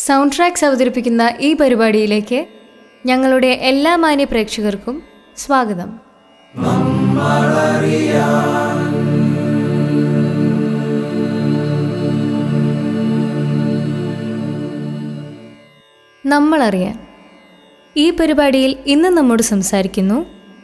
sound tracks അവതരിപ്പിക്കുന്ന ഈ പരിപാടിയിലേക്ക് ഞങ്ങളുടെ എല്ലാ മാന്യ പ്രേക്ഷകർക്കും സ്വാഗതം നമ്മളറിയാൻ ഈ പരിപാടിയിൽ ഇന്ന് നമ്മോട് സംസാരിക്കുന്നു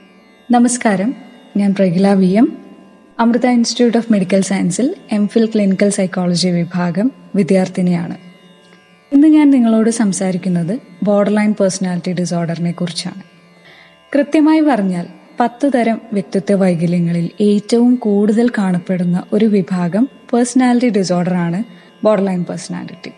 നമസ്കാരം ഞാൻ Pragila V M Amrita institute of medical സയൻസിൽ എം ഫിൽ ക്ലിനിക്കൽ സൈക്കോളജി വിഭാഗം വിദ്യാർത്ഥിനിയാണ് ഇന്ന് ഞാൻ നിങ്ങളോട് സംസാരിക്കുന്നത് ബോർഡർ ലൈൻ പേഴ്സണാലിറ്റി ഡിസോർഡറിനെ കുറിച്ചാണ് കൃത്യമായി പറഞ്ഞാൽ പത്ത് തരം വ്യക്തിത്വ വൈകല്യങ്ങളിൽ ഏറ്റവും കൂടുതൽ കാണപ്പെടുന്ന ഒരു വിഭാഗം പേഴ്സണാലിറ്റി ഡിസോർഡറാണ് ബോർഡർ ലൈൻ പേഴ്സണാലിറ്റി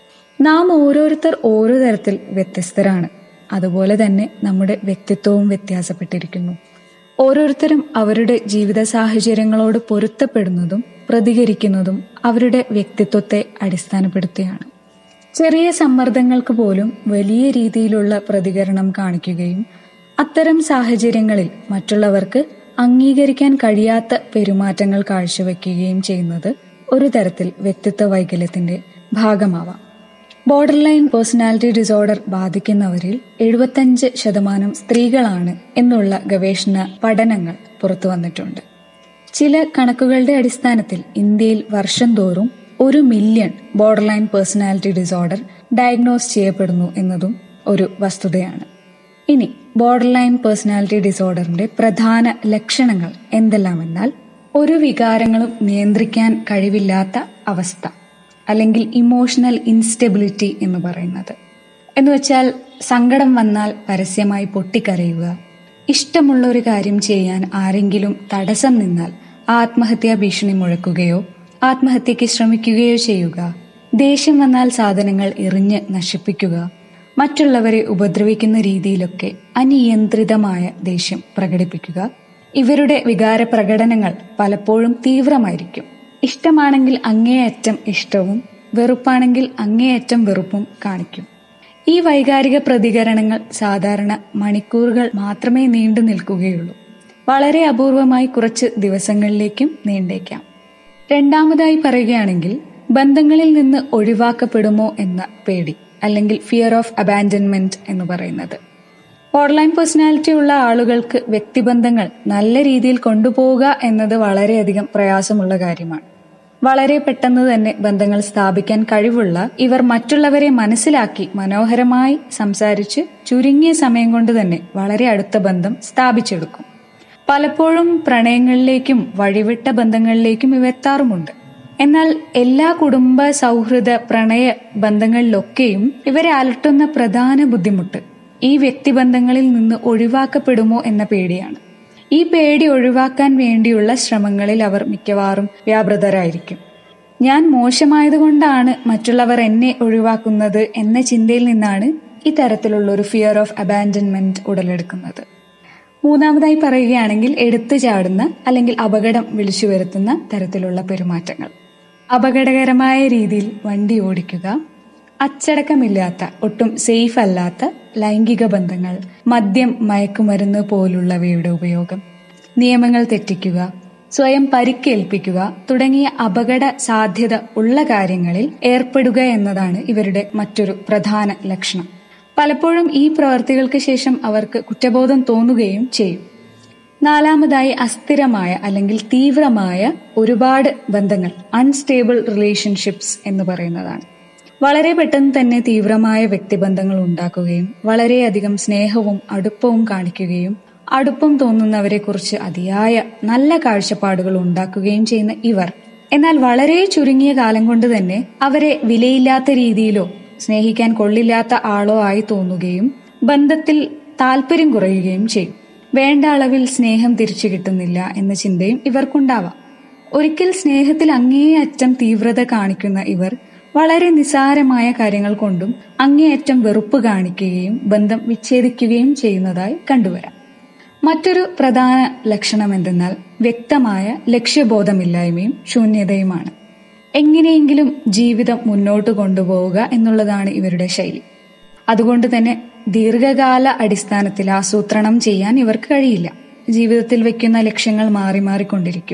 നാം ഓരോരുത്തർ ഓരോ തരത്തിൽ വ്യത്യസ്തരാണ് അതുപോലെ തന്നെ നമ്മുടെ വ്യക്തിത്വവും വ്യത്യാസപ്പെട്ടിരിക്കുന്നു ഓരോരുത്തരും അവരുടെ ജീവിത സാഹചര്യങ്ങളോട് പൊരുത്തപ്പെടുന്നതും പ്രതികരിക്കുന്നതും അവരുടെ വ്യക്തിത്വത്തെ അടിസ്ഥാനപ്പെടുത്തിയാണ് ചെറിയ സമ്മർദ്ദങ്ങൾക്ക് പോലും വലിയ രീതിയിലുള്ള പ്രതികരണം കാണിക്കുകയും അത്തരം സാഹചര്യങ്ങളിൽ മറ്റുള്ളവർക്ക് അംഗീകരിക്കാൻ കഴിയാത്ത പെരുമാറ്റങ്ങൾ കാഴ്ചവെക്കുകയും ചെയ്യുന്നത് ഒരു തരത്തിൽ വ്യക്തിത്വ വൈകല്യത്തിന്റെ ഭാഗമാവാം ബോർഡർ ലൈൻ പേഴ്സണാലിറ്റി ഡിസോർഡർ ബാധിക്കുന്നവരിൽ എഴുപത്തഞ്ച് ശതമാനം സ്ത്രീകളാണ് എന്നുള്ള ഗവേഷണ പഠനങ്ങൾ പുറത്തു വന്നിട്ടുണ്ട് ചില കണക്കുകളുടെ അടിസ്ഥാനത്തിൽ ഇന്ത്യയിൽ വർഷം തോറും ഒരു million borderline personality disorder diagnose ചെയ്യപ്പെടുന്നു എന്നതും ഒരു വസ്തുതയാണ് ഇനി ബോർഡർ ലൈൻ പേഴ്സണാലിറ്റി ഡിസോർഡറിന്റെ പ്രധാന ലക്ഷണങ്ങൾ എന്തെല്ലാമെന്നാൽ ഒരു വികാരങ്ങളും നിയന്ത്രിക്കാൻ കഴിവില്ലാത്ത അവസ്ഥ അല്ലെങ്കിൽ ഇമോഷണൽ ഇൻസ്റ്റെബിലിറ്റി എന്ന് പറയുന്നത് എന്ന് വെച്ചാൽ സങ്കടം വന്നാൽ പരസ്യമായി പൊട്ടിക്കരയുക ഇഷ്ടമുള്ള ഒരു കാര്യം ചെയ്യാൻ ആരെങ്കിലും തടസ്സം നിന്നാൽ ആത്മഹത്യാ ഭീഷണി മുഴക്കുകയോ ആത്മഹത്യക്ക് ശ്രമിക്കുകയോ ചെയ്യുക ദേഷ്യം വന്നാൽ സാധനങ്ങൾ എറിഞ്ഞ് നശിപ്പിക്കുക മറ്റുള്ളവരെ ഉപദ്രവിക്കുന്ന രീതിയിലൊക്കെ അനിയന്ത്രിതമായ ദേഷ്യം പ്രകടിപ്പിക്കുക ഇവരുടെ വികാര പ്രകടനങ്ങൾ പലപ്പോഴും തീവ്രമായിരിക്കും ഇഷ്ടമാണെങ്കിൽ അങ്ങേയറ്റം ഇഷ്ടവും വെറുപ്പാണെങ്കിൽ അങ്ങേയറ്റം വെറുപ്പും കാണിക്കും ഈ വൈകാരിക പ്രതികരണങ്ങൾ സാധാരണ മണിക്കൂറുകൾ മാത്രമേ നീണ്ടു നിൽക്കുകയുള്ളൂ വളരെ അപൂർവമായി കുറച്ച് ദിവസങ്ങളിലേക്കും നീണ്ടേക്കാം രണ്ടാമതായി പറയുകയാണെങ്കിൽ ബന്ധങ്ങളിൽ നിന്ന് ഒഴിവാക്കപ്പെടുമോ എന്ന പേടി അല്ലെങ്കിൽ ഫിയർ ഓഫ് അബാൻഡൻമെന്റ് എന്ന് പറയുന്നത് ഓൺലൈൻ പേഴ്സണാലിറ്റി ഉള്ള ആളുകൾക്ക് വ്യക്തിബന്ധങ്ങൾ നല്ല രീതിയിൽ കൊണ്ടുപോവുക എന്നത് വളരെയധികം പ്രയാസമുള്ള കാര്യമാണ് വളരെ പെട്ടെന്ന് തന്നെ ബന്ധങ്ങൾ സ്ഥാപിക്കാൻ കഴിവുള്ള ഇവർ മറ്റുള്ളവരെ മനസ്സിലാക്കി മനോഹരമായി സംസാരിച്ച് ചുരുങ്ങിയ സമയം കൊണ്ട് തന്നെ വളരെ അടുത്ത ബന്ധം സ്ഥാപിച്ചെടുക്കും പലപ്പോഴും പ്രണയങ്ങളിലേക്കും വഴിവിട്ട ബന്ധങ്ങളിലേക്കും ഇവ എത്താറുമുണ്ട് എന്നാൽ എല്ലാ കുടുംബ സൗഹൃദ പ്രണയ ബന്ധങ്ങളിലൊക്കെയും ഇവരെ അലട്ടുന്ന പ്രധാന ബുദ്ധിമുട്ട് ഈ വ്യക്തിബന്ധങ്ങളിൽ നിന്ന് ഒഴിവാക്കപ്പെടുമോ എന്ന പേടിയാണ് ഈ പേടി ഒഴിവാക്കാൻ വേണ്ടിയുള്ള ശ്രമങ്ങളിൽ അവർ മിക്കവാറും വ്യാപൃതരായിരിക്കും ഞാൻ മോശമായതുകൊണ്ടാണ് മറ്റുള്ളവർ എന്നെ ഒഴിവാക്കുന്നത് എന്ന ചിന്തയിൽ നിന്നാണ് ഇത്തരത്തിലുള്ള ഒരു ഫിയർ ഓഫ് അബാൻഡൻമെന്റ് ഉടലെടുക്കുന്നത് മൂന്നാമതായി പറയുകയാണെങ്കിൽ എടുത്തു ചാടുന്ന അല്ലെങ്കിൽ അപകടം വിളിച്ചു വരുത്തുന്ന തരത്തിലുള്ള പെരുമാറ്റങ്ങൾ അപകടകരമായ രീതിയിൽ വണ്ടി ഓടിക്കുക അച്ചടക്കമില്ലാത്ത ഒട്ടും സേഫ് അല്ലാത്ത ലൈംഗിക ബന്ധങ്ങൾ മദ്യം മയക്കുമരുന്ന് പോലുള്ളവയുടെ ഉപയോഗം നിയമങ്ങൾ തെറ്റിക്കുക സ്വയം പരിക്കേൽപ്പിക്കുക തുടങ്ങിയ അപകട സാധ്യത ഉള്ള കാര്യങ്ങളിൽ ഏർപ്പെടുക എന്നതാണ് ഇവരുടെ മറ്റൊരു പ്രധാന ലക്ഷണം പലപ്പോഴും ഈ പ്രവർത്തികൾക്ക് ശേഷം അവർക്ക് കുറ്റബോധം തോന്നുകയും ചെയ്യും നാലാമതായി അസ്ഥിരമായ അല്ലെങ്കിൽ തീവ്രമായ ഒരുപാട് ബന്ധങ്ങൾ അൺസ്റ്റേബിൾ റിലേഷൻഷിപ്സ് എന്ന് പറയുന്നതാണ് വളരെ പെട്ടെന്ന് തന്നെ തീവ്രമായ വ്യക്തിബന്ധങ്ങൾ ഉണ്ടാക്കുകയും വളരെയധികം സ്നേഹവും അടുപ്പവും കാണിക്കുകയും അടുപ്പം തോന്നുന്നവരെ കുറിച്ച് അതിയായ നല്ല കാഴ്ചപ്പാടുകൾ ഉണ്ടാക്കുകയും ചെയ്യുന്ന ഇവർ എന്നാൽ വളരെ ചുരുങ്ങിയ കാലം കൊണ്ട് തന്നെ അവരെ വിലയില്ലാത്ത രീതിയിലോ സ്നേഹിക്കാൻ കൊള്ളില്ലാത്ത ആളോ ആയി തോന്നുകയും ബന്ധത്തിൽ താല്പര്യം കുറയുകയും ചെയ്യും വേണ്ട അളവിൽ സ്നേഹം തിരിച്ചു കിട്ടുന്നില്ല എന്ന ചിന്തയും ഇവർക്കുണ്ടാവാം ഒരിക്കൽ സ്നേഹത്തിൽ അങ്ങേയറ്റം തീവ്രത കാണിക്കുന്ന ഇവർ വളരെ നിസാരമായ കാര്യങ്ങൾ കൊണ്ടും അങ്ങേയറ്റം വെറുപ്പ് കാണിക്കുകയും ബന്ധം വിച്ഛേദിക്കുകയും ചെയ്യുന്നതായി കണ്ടുവരാം മറ്റൊരു പ്രധാന ലക്ഷണം എന്തെന്നാൽ വ്യക്തമായ ലക്ഷ്യബോധമില്ലായ്മയും ശൂന്യതയുമാണ് എങ്ങനെയെങ്കിലും ജീവിതം മുന്നോട്ട് കൊണ്ടുപോവുക എന്നുള്ളതാണ് ഇവരുടെ ശൈലി അതുകൊണ്ട് തന്നെ ദീർഘകാല അടിസ്ഥാനത്തിൽ ആസൂത്രണം ചെയ്യാൻ ഇവർക്ക് കഴിയില്ല ജീവിതത്തിൽ വെക്കുന്ന ലക്ഷ്യങ്ങൾ മാറി മാറിക്കൊണ്ടിരിക്കും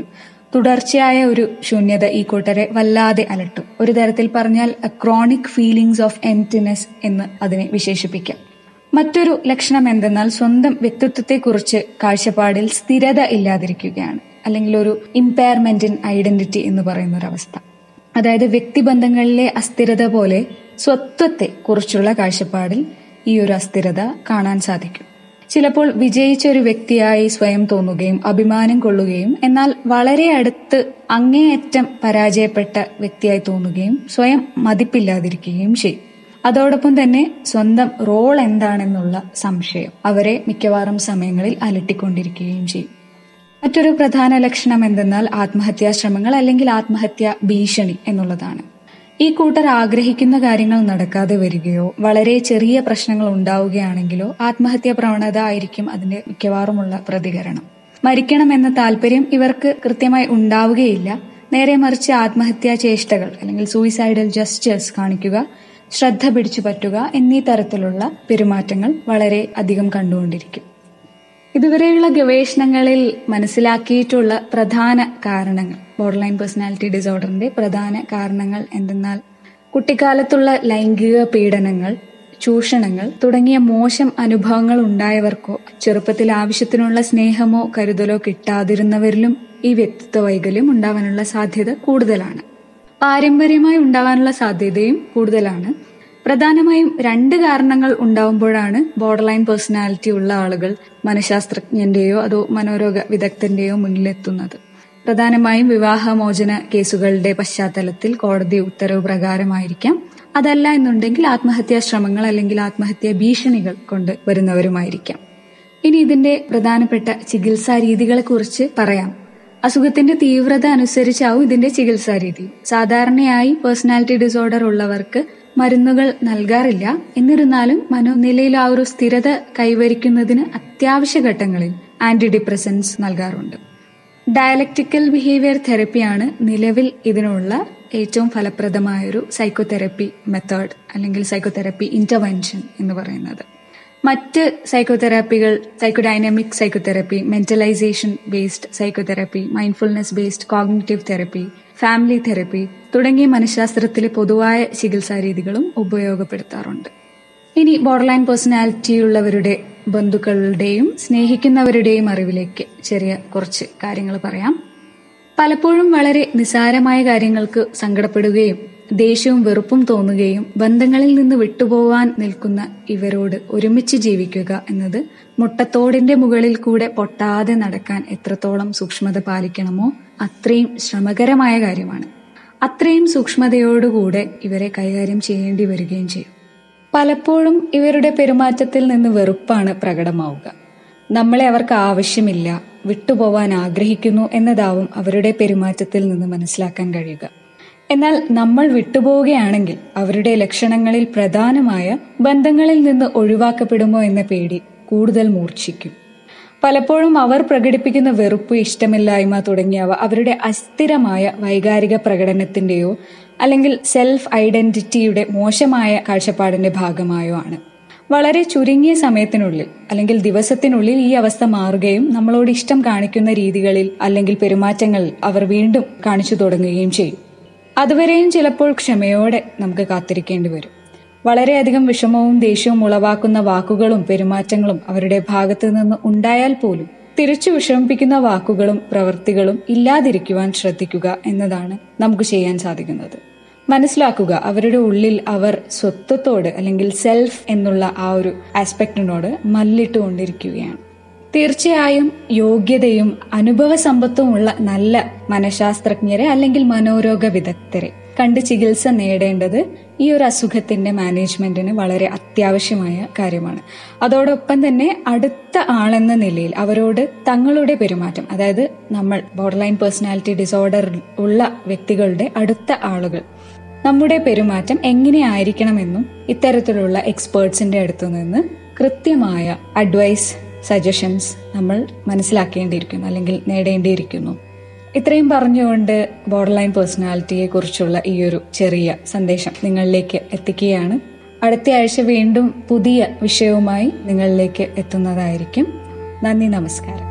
തുടർച്ചയായ ഒരു ശൂന്യത ഈ കൂട്ടരെ വല്ലാതെ അലട്ടും ഒരു തരത്തിൽ പറഞ്ഞാൽ ക്രോണിക് ഫീലിംഗ്സ് ഓഫ് എംറ്റിനെസ് എന്ന് അതിനെ വിശേഷിപ്പിക്കാം മറ്റൊരു ലക്ഷണം എന്തെന്നാൽ സ്വന്തം വ്യക്തിത്വത്തെക്കുറിച്ച് കാഴ്ചപ്പാടിൽ സ്ഥിരത ഇല്ലാതിരിക്കുകയാണ് അല്ലെങ്കിൽ ഒരു ഇമ്പയർമെന്റ് ഇൻ ഐഡന്റിറ്റി എന്ന് പറയുന്ന ഒരു അവസ്ഥ അതായത് വ്യക്തിബന്ധങ്ങളിലെ അസ്ഥിരത പോലെ സ്വത്വത്തെ കുറിച്ചുള്ള കാഴ്ചപ്പാടിൽ ഈ ഒരു അസ്ഥിരത കാണാൻ സാധിക്കും ചിലപ്പോൾ വിജയിച്ച ഒരു വ്യക്തിയായി സ്വയം തോന്നുകയും അഭിമാനം കൊള്ളുകയും എന്നാൽ വളരെ അടുത്ത് അങ്ങേയറ്റം പരാജയപ്പെട്ട വ്യക്തിയായി തോന്നുകയും സ്വയം മതിപ്പില്ലാതിരിക്കുകയും ചെയ്യും അതോടൊപ്പം തന്നെ സ്വന്തം റോൾ എന്താണെന്നുള്ള സംശയം അവരെ മിക്കവാറും സമയങ്ങളിൽ അലട്ടിക്കൊണ്ടിരിക്കുകയും ചെയ്യും മറ്റൊരു പ്രധാന ലക്ഷണം എന്തെന്നാൽ ആത്മഹത്യാ ശ്രമങ്ങൾ അല്ലെങ്കിൽ ആത്മഹത്യാ ഭീഷണി എന്നുള്ളതാണ് ഈ കൂട്ടർ ആഗ്രഹിക്കുന്ന കാര്യങ്ങൾ നടക്കാതെ വരികയോ വളരെ ചെറിയ പ്രശ്നങ്ങൾ ഉണ്ടാവുകയാണെങ്കിലോ ആത്മഹത്യാ പ്രവണത ആയിരിക്കും അതിന്റെ മിക്കവാറുമുള്ള പ്രതികരണം മരിക്കണം എന്ന താല്പര്യം ഇവർക്ക് കൃത്യമായി ഉണ്ടാവുകയില്ല നേരെ മറിച്ച് ആത്മഹത്യാ ചേഷ്ടകൾ അല്ലെങ്കിൽ സൂയിസൈഡൽ ജസ്റ്റേഴ്സ് കാണിക്കുക ശ്രദ്ധ പിടിച്ചു പറ്റുക എന്നീ തരത്തിലുള്ള പെരുമാറ്റങ്ങൾ വളരെ അധികം കണ്ടുകൊണ്ടിരിക്കും ഇതുവരെയുള്ള ഗവേഷണങ്ങളിൽ മനസ്സിലാക്കിയിട്ടുള്ള പ്രധാന കാരണങ്ങൾ ബോർഡർലൈൻ പേഴ്സണാലിറ്റി ഡിസോർഡറിന്റെ പ്രധാന കാരണങ്ങൾ എന്തെന്നാൽ കുട്ടിക്കാലത്തുള്ള ലൈംഗിക പീഡനങ്ങൾ ചൂഷണങ്ങൾ തുടങ്ങിയ മോശം അനുഭവങ്ങൾ ഉണ്ടായവർക്കോ ചെറുപ്പത്തിൽ ആവശ്യത്തിനുള്ള സ്നേഹമോ കരുതലോ കിട്ടാതിരുന്നവരിലും ഈ വ്യക്തിത്വ വൈകല്യം ഉണ്ടാവാനുള്ള സാധ്യത കൂടുതലാണ് പാരമ്പര്യമായി ഉണ്ടാവാനുള്ള സാധ്യതയും കൂടുതലാണ് പ്രധാനമായും രണ്ട് കാരണങ്ങൾ ഉണ്ടാവുമ്പോഴാണ് ബോർഡർ ലൈൻ പേഴ്സണാലിറ്റി ഉള്ള ആളുകൾ മനഃശാസ്ത്രജ്ഞന്റെയോ അതോ മനോരോഗ വിദഗ്ധന്റെയോ മുന്നിലെത്തുന്നത് പ്രധാനമായും വിവാഹമോചന കേസുകളുടെ പശ്ചാത്തലത്തിൽ കോടതി ഉത്തരവ് പ്രകാരമായിരിക്കാം അതല്ല എന്നുണ്ടെങ്കിൽ ആത്മഹത്യാ ശ്രമങ്ങൾ അല്ലെങ്കിൽ ആത്മഹത്യാ ഭീഷണികൾ കൊണ്ട് വരുന്നവരുമായിരിക്കാം ഇനി ഇതിന്റെ പ്രധാനപ്പെട്ട ചികിത്സാ രീതികളെ കുറിച്ച് പറയാം അസുഖത്തിന്റെ തീവ്രത അനുസരിച്ചാവും ഇതിന്റെ ചികിത്സാ രീതി സാധാരണയായി പേഴ്സണാലിറ്റി ഡിസോർഡർ ഉള്ളവർക്ക് മരുന്നുകൾ നൽകാറില്ല എന്നിരുന്നാലും മനോനിലയിൽ ആ ഒരു സ്ഥിരത കൈവരിക്കുന്നതിന് അത്യാവശ്യ ഘട്ടങ്ങളിൽ ആന്റി ഡിപ്രസൻസ് നൽകാറുണ്ട് ഡയലക്റ്റിക്കൽ ബിഹേവിയർ തെറപ്പിയാണ് നിലവിൽ ഇതിനുള്ള ഏറ്റവും ഫലപ്രദമായൊരു സൈക്കോതെറപ്പി മെത്തേഡ് അല്ലെങ്കിൽ സൈക്കോതെറപ്പി ഇന്റർവെൻഷൻ എന്ന് പറയുന്നത് മറ്റ് സൈക്കോതെറാപ്പികൾ psychodynamic psychotherapy mentalisation based psychotherapy mindfulness based cognitive therapy family therapy തുടങ്ങിയ മനഃശാസ്ത്രത്തിലെ പൊതുവായ ചികിത്സാ രീതികളും ഉപയോഗപ്പെടുത്താറുണ്ട് ഇനി ബോർഡർലൈൻ പേഴ്സണാലിറ്റി ഉള്ളവരുടെ ബന്ധുക്കളുടെയും സ്നേഹിക്കുന്നവരുടെയും അറിവിലേക്ക് ചെറിയ കുറച്ച് കാര്യങ്ങൾ പറയാം പലപ്പോഴും വളരെ നിസാരമായ കാര്യങ്ങൾക്ക് സങ്കടപ്പെടുകയും ദേഷ്യവും വെറുപ്പും തോന്നുകയും ബന്ധങ്ങളിൽ നിന്ന് വിട്ടുപോവാൻ നിൽക്കുന്ന ഇവരോട് ഒരുമിച്ച് ജീവിക്കുക എന്നത് മുട്ടത്തോടിന്റെ മുകളിൽ കൂടെ പൊട്ടാതെ നടക്കാൻ എത്രത്തോളം സൂക്ഷ്മത പാലിക്കണമോ അത്രയും ശ്രമകരമായ കാര്യമാണ് അത്രയും സൂക്ഷ്മതയോടുകൂടെ ഇവരെ കൈകാര്യം ചെയ്യേണ്ടി വരികയും ചെയ്യും പലപ്പോഴും ഇവരുടെ പെരുമാറ്റത്തിൽ നിന്ന് വെറുപ്പാണ് പ്രകടമാവുക നമ്മളെ അവർക്ക് ആവശ്യമില്ല വിട്ടുപോവാൻ ആഗ്രഹിക്കുന്നു എന്നതാവും അവരുടെ പെരുമാറ്റത്തിൽ നിന്ന് മനസ്സിലാക്കാൻ കഴിയുക എന്നാൽ നമ്മൾ വിട്ടുപോവുകയാണെങ്കിൽ അവരുടെ ലക്ഷണങ്ങളിൽ പ്രധാനമായ ബന്ധങ്ങളിൽ നിന്ന് ഒഴിവാക്കപ്പെടുമോ എന്ന പേടി കൂടുതൽ മൂർച്ഛിക്കും പലപ്പോഴും അവർ പ്രകടിപ്പിക്കുന്ന വെറുപ്പ് ഇഷ്ടമില്ലായ്മ തുടങ്ങിയവ അവരുടെ അസ്ഥിരമായ വൈകാരിക പ്രകടനത്തിന്റെയോ അല്ലെങ്കിൽ സെൽഫ് ഐഡന്റിറ്റിയുടെ മോശമായ കാഴ്ചപ്പാടിന്റെ ഭാഗമായോ ആണ് വളരെ ചുരുങ്ങിയ സമയത്തിനുള്ളിൽ അല്ലെങ്കിൽ ദിവസത്തിനുള്ളിൽ ഈ അവസ്ഥ മാറുകയും നമ്മളോട് ഇഷ്ടം കാണിക്കുന്ന രീതികളിൽ അല്ലെങ്കിൽ പെരുമാറ്റങ്ങളിൽ അവർ വീണ്ടും കാണിച്ചു തുടങ്ങുകയും ചെയ്യും അതുവരെയും ചിലപ്പോൾ ക്ഷമയോടെ നമുക്ക് കാത്തിരിക്കേണ്ടി വരും വളരെയധികം വിഷമവും ദേഷ്യവും ഉളവാക്കുന്ന വാക്കുകളും പെരുമാറ്റങ്ങളും അവരുടെ ഭാഗത്തു നിന്ന് ഉണ്ടായാൽ പോലും തിരിച്ചു വിഷമിപ്പിക്കുന്ന വാക്കുകളും പ്രവൃത്തികളും ഇല്ലാതിരിക്കുവാൻ ശ്രദ്ധിക്കുക എന്നതാണ് നമുക്ക് ചെയ്യാൻ സാധിക്കുന്നത് മനസ്സിലാക്കുക അവരുടെ ഉള്ളിൽ അവർ സ്വത്വത്തോട് അല്ലെങ്കിൽ സെൽഫ് എന്നുള്ള ആ ഒരു ആസ്പെക്റ്റിനോട് മല്ലിട്ടുകൊണ്ടിരിക്കുകയാണ് തീർച്ചയായും യോഗ്യതയും അനുഭവ സമ്പത്തുമുള്ള നല്ല മനഃശാസ്ത്രജ്ഞരെ അല്ലെങ്കിൽ മനോരോഗ വിദഗ്ധരെ കണ്ട് ചികിത്സ നേടേണ്ടത് ഈ ഒരു അസുഖത്തിന്റെ മാനേജ്മെന്റിന് വളരെ അത്യാവശ്യമായ കാര്യമാണ് അതോടൊപ്പം തന്നെ അടുത്ത ആളെന്ന നിലയിൽ അവരോട് തങ്ങളുടെ പെരുമാറ്റം അതായത് നമ്മൾ ബോർഡർലൈൻ പേഴ്സണാലിറ്റി ഡിസോർഡർ ഉള്ള വ്യക്തികളുടെ അടുത്ത ആളുകൾ നമ്മുടെ പെരുമാറ്റം എങ്ങനെയായിരിക്കണമെന്നും ഇത്തരത്തിലുള്ള എക്സ്പേർട്സിന്റെ അടുത്തു നിന്ന് കൃത്യമായ അഡ്വൈസ് സജഷൻസ് നമ്മൾ മനസ്സിലാക്കേണ്ടിയിരിക്കുന്നു അല്ലെങ്കിൽ നേടേണ്ടിയിരിക്കുന്നു ഇത്രയും പറഞ്ഞുകൊണ്ട് ബോർഡർലൈൻ പേഴ്സണാലിറ്റിയെ കുറിച്ചുള്ള ഈ ഒരു ചെറിയ സന്ദേശം നിങ്ങളിലേക്ക് എത്തിക്കുകയാണ് അടുത്ത ആഴ്ച വീണ്ടും പുതിയ വിഷയവുമായി നിങ്ങളിലേക്ക് എത്തുന്നതായിരിക്കും നന്ദി നമസ്കാരം